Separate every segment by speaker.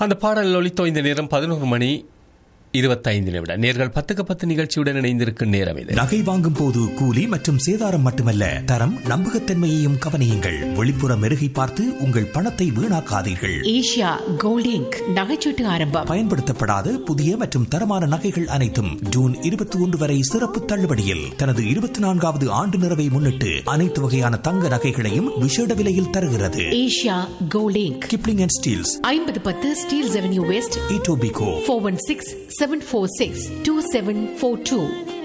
Speaker 1: அந்த பாடல் ஒலித்தோ இந்த நேரம் பதினோரு மணி இருபத்தைந்து நிமிடம் நேர்கள் பத்துக்கு பத்து நிகழ்ச்சியுடன் இணைந்திருக்கும் நேரம் இது
Speaker 2: நகை வாங்கும் போது கூலி மற்றும் சேதாரம் மட்டுமல்ல தரம் நம்பகத்தன்மையையும் கவனியுங்கள் வெளிப்புற மெருகை பார்த்து உங்கள் பணத்தை வீணாக்காதீர்கள்
Speaker 3: ஏஷியா கோல்ட் இங்க் நகைச்சீட்டு ஆரம்பம்
Speaker 2: பயன்படுத்தப்படாத புதிய மற்றும் தரமான நகைகள் அனைத்தும் ஜூன் இருபத்தி ஒன்று வரை சிறப்பு தள்ளுபடியில் தனது இருபத்தி நான்காவது ஆண்டு நிறைவை முன்னிட்டு அனைத்து வகையான தங்க நகைகளையும் விசேட விலையில் தருகிறது
Speaker 3: Asia gold inc
Speaker 2: Kipling and Steeles
Speaker 3: ஐம்பது பத்து Steeles avenue west
Speaker 2: Etobicoke
Speaker 3: four one six seven four six two seven four two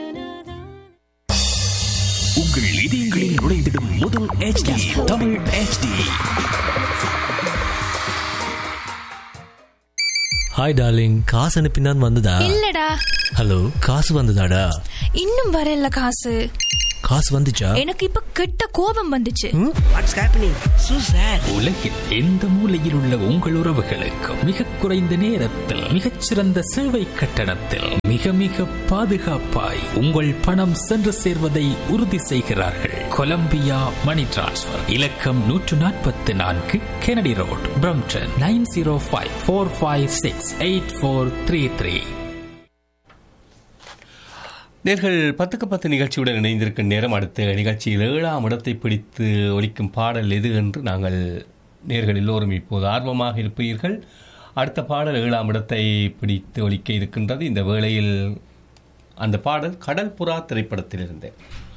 Speaker 2: உங்கள் இதயங்களில் நுழைந்திடும் முதல் HD Tamil HD
Speaker 4: hi darling காசு அனுப்பினான் வந்ததா
Speaker 5: இல்லடா
Speaker 4: ஹலோ காசு வந்ததாடா
Speaker 5: இன்னும் வரல காசு
Speaker 4: காசு வந்துச்சா
Speaker 5: எனக்கு இப்ப கெட்ட கோபம் வந்துச்சு
Speaker 6: வாட்ஸ் ஹேப்பனிங் சூ சார்
Speaker 7: உலகில் எந்த மூலையில் உள்ள உங்கள் உறவுகளுக்கு மிக குறைந்த நேரத்தில் மிகச்சிறந்த சேவை கட்டணத்தில் மிக மிக பாதுகாப்பாய் உங்கள் பணம் சென்று சேர்வதை உறுதி செய்கிறார்கள் கொலம்பியா மணி டிரான்ஸ்ஃபர் இலக்கம் நூற்று நாற்பத்தி நான்கு Kennedy road Brampton nine zero five four five six eight four three three
Speaker 1: நேர்கள் பத்துக்கு பத்து நிகழ்ச்சியுடன் இணைந்திருக்கும் நேரம் அடுத்த நிகழ்ச்சியில் ஏழாம் இடத்தை பிடித்து ஒலிக்கும் பாடல் எது என்று நாங்கள் நேர்கள் எல்லோரும் இப்போது ஆர்வமாக இருப்பீர்கள் அடுத்த பாடல் ஏழாம் இடத்தை பிடித்து ஒலிக்க இருக்கின்றது இந்த வேளையில் அந்த பாடல் கடல் புறா திரைப்படத்திலிருந்து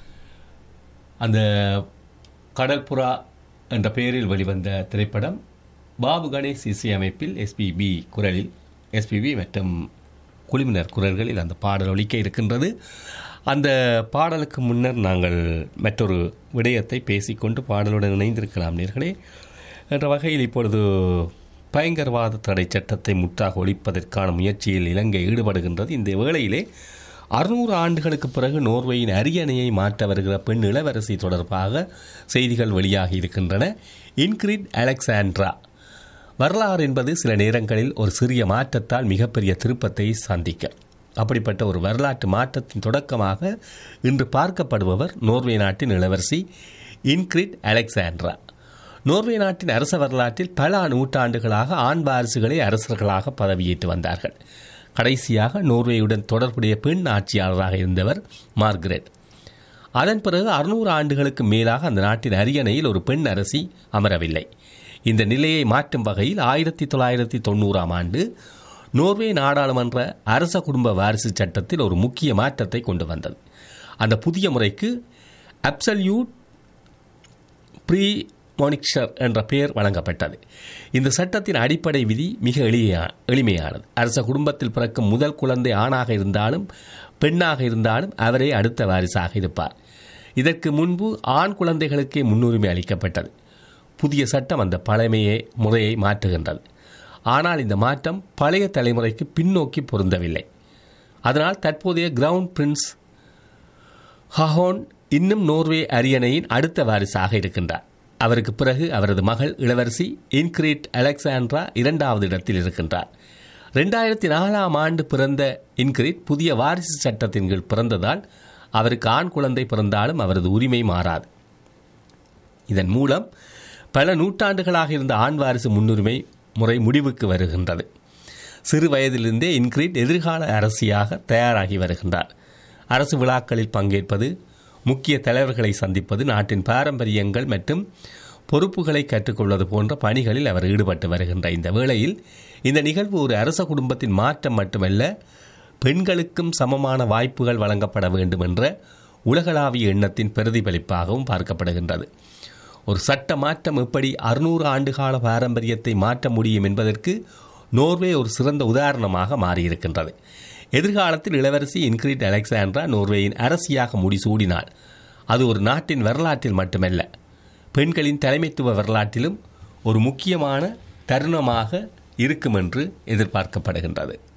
Speaker 1: அந்த கடல் புறா என்ற பெயரில் வெளிவந்த திரைப்படம் பாபு கணேஷ் இசையமைப்பில் எஸ்பிபி குரலில் எஸ்பிபி மற்றும் குழுவினர் குரல்களில் அந்த பாடல் ஒலிக்க இருக்கின்றது அந்த பாடலுக்கு முன்னர் நாங்கள் மற்றொரு விடயத்தை பேசிக்கொண்டு பாடலுடன் இணைந்திருக்கலாம் நேர்களே என்ற வகையில் இப்பொழுது பயங்கரவாத தடை சட்டத்தை முற்றாக ஒழிப்பதற்கான முயற்சியில் இலங்கை ஈடுபடுகின்றது இந்த வேளையிலே அறுநூறு ஆண்டுகளுக்கு பிறகு நோர்வேயின் அரியணையை மாற்ற வருகிற பெண் இளவரசி தொடர்பாக செய்திகள் வெளியாகி இருக்கின்றன இன்கிரிட் அலெக்சாண்ட்ரா வரலாறு என்பது சில நேரங்களில் ஒரு சிறிய மாற்றத்தால் மிகப்பெரிய திருப்பத்தை சந்திக்கும் அப்படிப்பட்ட ஒரு வரலாற்று மாற்றத்தின் தொடக்கமாக இன்று பார்க்கப்படுபவர் நோர்வே நாட்டின் இளவரசி இன்கிரிட் அலெக்சாண்ட்ரா நோர்வே நாட்டின் அரச வரலாற்றில் பல நூற்றாண்டுகளாக ஆண் வாரிசுகளே அரசர்களாக பதவியேற்று வந்தார்கள் கடைசியாக நோர்வேயுடன் தொடர்புடைய பெண் ஆட்சியாளராக இருந்தவர் மார்கரெட் அதன் பிறகு அறுநூறு ஆண்டுகளுக்கு மேலாக அந்த நாட்டின் அரியணையில் ஒரு பெண் அரசி அமரவில்லை இந்த நிலையை மாற்றும் வகையில் ஆயிரத்தி தொள்ளாயிரத்தி தொண்ணூறாம் ஆண்டு நோர்வே நாடாளுமன்ற அரச குடும்ப வாரிசு சட்டத்தில் ஒரு முக்கிய மாற்றத்தை கொண்டு வந்தது அந்த புதிய முறைக்கு அப்சல்யூட் ப்ரீ மோனிக்ஷர் என்ற பெயர் வழங்கப்பட்டது இந்த சட்டத்தின் அடிப்படை விதி மிக எளிய எளிமையானது அரச குடும்பத்தில் பிறக்கும் முதல் குழந்தை ஆணாக இருந்தாலும் பெண்ணாக இருந்தாலும் அவரே அடுத்த வாரிசாக இருப்பார் இதற்கு முன்பு ஆண் குழந்தைகளுக்கே முன்னுரிமை அளிக்கப்பட்டது புதிய சட்டம் அந்த பழமையை முறையை மாற்றுகின்றது ஆனால் இந்த மாற்றம் பழைய தலைமுறைக்கு பின்னோக்கி பொருந்தவில்லை அதனால் தற்போதைய கிரவுண்ட் பிரின்ஸ் ஹஹோன் இன்னும் நோர்வே அரியணையின் அடுத்த வாரிசாக இருக்கின்றார் அவருக்கு பிறகு அவரது மகள் இளவரசி இன்கிரீட் அலெக்சாண்ட்ரா இரண்டாவது இடத்தில் இருக்கின்றார் ரெண்டாயிரத்தி நாலாம் ஆண்டு பிறந்த இன்கிரீட் புதிய வாரிசு சட்டத்தின் கீழ் பிறந்ததால் அவருக்கு ஆண் குழந்தை பிறந்தாலும் அவரது உரிமை மாறாது இதன் மூலம் பல நூற்றாண்டுகளாக இருந்த ஆண் வாரிசு முன்னுரிமை முறை முடிவுக்கு வருகின்றது சிறு வயதிலிருந்தே இன்கிரீட் எதிர்கால அரசியாக தயாராகி வருகின்றார் அரசு விழாக்களில் பங்கேற்பது முக்கிய தலைவர்களை சந்திப்பது நாட்டின் பாரம்பரியங்கள் மற்றும் பொறுப்புகளை கற்றுக்கொள்வது போன்ற பணிகளில் அவர் ஈடுபட்டு வருகின்ற இந்த வேளையில் இந்த நிகழ்வு ஒரு அரச குடும்பத்தின் மாற்றம் மட்டுமல்ல பெண்களுக்கும் சமமான வாய்ப்புகள் வழங்கப்பட வேண்டும் என்ற உலகளாவிய எண்ணத்தின் பிரதிபலிப்பாகவும் பார்க்கப்படுகின்றது ஒரு சட்ட மாற்றம் எப்படி அறுநூறு ஆண்டுகால பாரம்பரியத்தை மாற்ற முடியும் என்பதற்கு நோர்வே ஒரு சிறந்த உதாரணமாக மாறியிருக்கின்றது எதிர்காலத்தில் இளவரசி இன்கிரிட் அலெக்சாண்ட்ரா நோர்வேயின் அரசியாக முடிசூடினாள் அது ஒரு நாட்டின் வரலாற்றில் மட்டுமல்ல பெண்களின் தலைமைத்துவ வரலாற்றிலும் ஒரு முக்கியமான தருணமாக இருக்கும் என்று எதிர்பார்க்கப்படுகின்றது